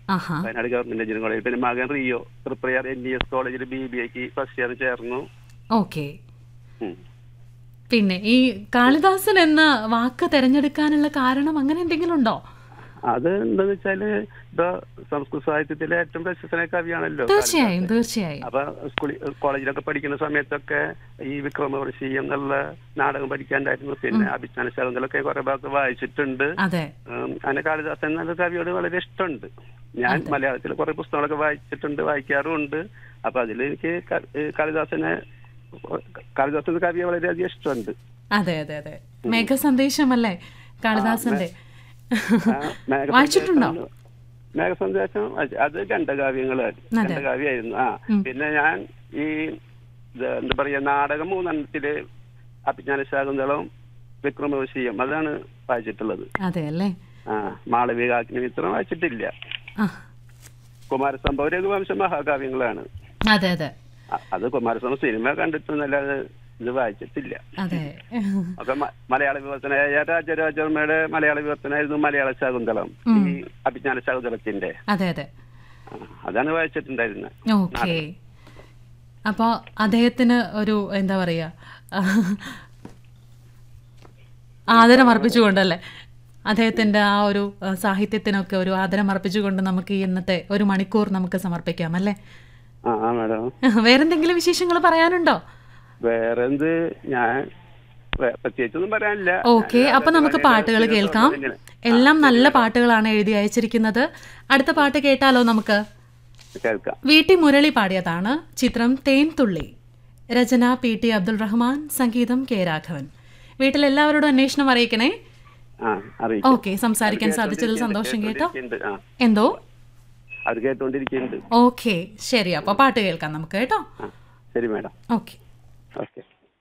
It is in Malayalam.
ആഹാ വയനാട് ഗവൺമെന്റ് എഞ്ചിനീയറിംഗ് കോളേജ് പിന്നെ മകൻ Rio Triprayar N D S കോളേജിൽ ബി ബി ഐക്ക് ഫസ്റ്റ് ഇയർ ചേർന്നു ഓക്കെ ഉം. പിന്നെ ഈ കാളിദാസൻ എന്ന വാക്ക് തിരഞ്ഞെടുക്കാനുള്ള കാരണം അങ്ങനെ എന്തെങ്കിലും ഉണ്ടോ അത് എന്താന്ന് വെച്ചാല് ഇപ്പൊ സംസ്കൃത സാഹിത്യത്തിലെ ഏറ്റവും പ്രശസ്തനായ കവിയാണല്ലോ തീർച്ചയായും തീർച്ചയായും അപ്പൊ സ്കൂളിൽ കോളേജിലൊക്കെ പഠിക്കുന്ന സമയത്തൊക്കെ ഈ വിക്രമവർഷി എന്നുള്ള നാടകം പഠിക്കാണ്ടായിരുന്നു പിന്നെ അഭിജ്ഞാന ശകുന്തളൊക്കെ കുറെ ഭാഗത്ത് വായിച്ചിട്ടുണ്ട് അതെ ഉം, അങ്ങനെ കാളിദാസൻ എന്ന കവിയോട് വളരെ ഇഷ്ടമുണ്ട് ഞാൻ മലയാളത്തിൽ കുറെ പുസ്തകങ്ങളൊക്കെ വായിച്ചിട്ടുണ്ട് വായിക്കാറുമുണ്ട് അപ്പൊ അതിൽ എനിക്ക് ക- ഏ, കാളിദാസനെ കാളിദാസൻ എന്ന കവിയെ വളരെയധികം ഇഷ്ടമുണ്ട് അതെ അതെ അതെ മേഘസന്ദേശമല്ലേ കാളിദാസന്റെ ആ, മേഘസന്ദേശം- വായിച്ചിട്ടുണ്ടോ മേഘസന്ദേശം വായിച്ചു. അത് ഖണ്ഡകാവ്യങ്ങളായിരുന്നു അതെ. ഖണ്ഡകാവ്യായിരുന്നു ആ പിന്നെ ഞാൻ ഈ ഇത് എന്താ പറയാ നാടകം മൂന്നെണ്ണത്തില് അഭിജ്ഞാന ശാകുന്തളം വിക്രമവിഷയം അതാണ് വായിച്ചിട്ടുള്ളത് അതെ അല്ലേ ആ മാളവികാഗ്നിമിത്രം വായിച്ചിട്ടില്ല ആ കുമാരസംഭവ രഘുവംശം മഹാകാവ്യങ്ങളാണ് അതെ അതെ അ- അത് കുമാരസംഭവം സിനിമ കണ്ടിട്ടൊന്നല്ലാതെ ഇത് വായിച്ചിട്ടില്ല അതെ ഒക്കെ മ- മലയാള വിവർത്തനായ രാജരാജവർമ്മയുടെ മലയാള വിവർത്തനായിരുന്നു മലയാള ശാകുന്തളം ഈ അഭിജ്ഞാന ശാകുന്തളത്തിന്റെ അതെ അതെ ആ, അതാണ് വായിച്ചിട്ടുണ്ടായിരുന്നത് ഓക്കെ അപ്പോൾ അദ്ദേഹത്തിന് ഒരു എന്താ പറയുക ആദരം അർപ്പിച്ചുകൊണ്ടല്ലേ അദ്ദേഹത്തിൻ്റെ ആ ഒരു ആ, സാഹിത്യത്തിനൊക്കെ ഒരു ആദരം അർപ്പിച്ചുകൊണ്ട് നമുക്ക് ഈ ഇന്നത്തെ ഒരു മണിക്കൂർ നമുക്ക് സമർപ്പിക്കാം അല്ലേ ആ ആ മാഡം വേറെന്തെങ്കിലും വിശേഷങ്ങൾ പറയാനുണ്ടോ വേറെ എന്ത് ഞാൻ വേ- പ്രത്യേകിച്ചൊന്നും പറയാനില്ല ഓക്കെ അപ്പൊ നമുക്ക് പാട്ടുകൾ കേൾക്കാം എല്ലാം നല്ല പാട്ടുകളാണ് എഴുതി അയച്ചിരിക്കുന്നത് അടുത്ത പാട്ട് കേട്ടാലോ നമുക്ക് കേൾക്കാം വീട്ടി മുരളി പാടിയതാണ് ചിത്രം തേൻ തുള്ളി രചന പി ടി അബ്ദുൾ റഹ്മാൻ സംഗീതം കെ രാഘവൻ വീട്ടിലെല്ലാവരോടും അന്വേഷണം അറിയിക്കണേ ആ അറിയിക്കാം ഓക്കെ സംസാരിക്കാൻ സാധിച്ചതിൽ സന്തോഷം കേട്ടോ കേട്ടോണ്ടിരിക്കുന്നുണ്ട്. ആ എന്തോ അത് കേട്ടോണ്ടിരിക്കുന്നുണ്ട് ഓക്കെ ശരി അപ്പോൾ പാട്ട് കേൾക്കാം നമുക്ക് കേട്ടോ ആ ശരി മാഡം ഓക്കെ ഓക്കെ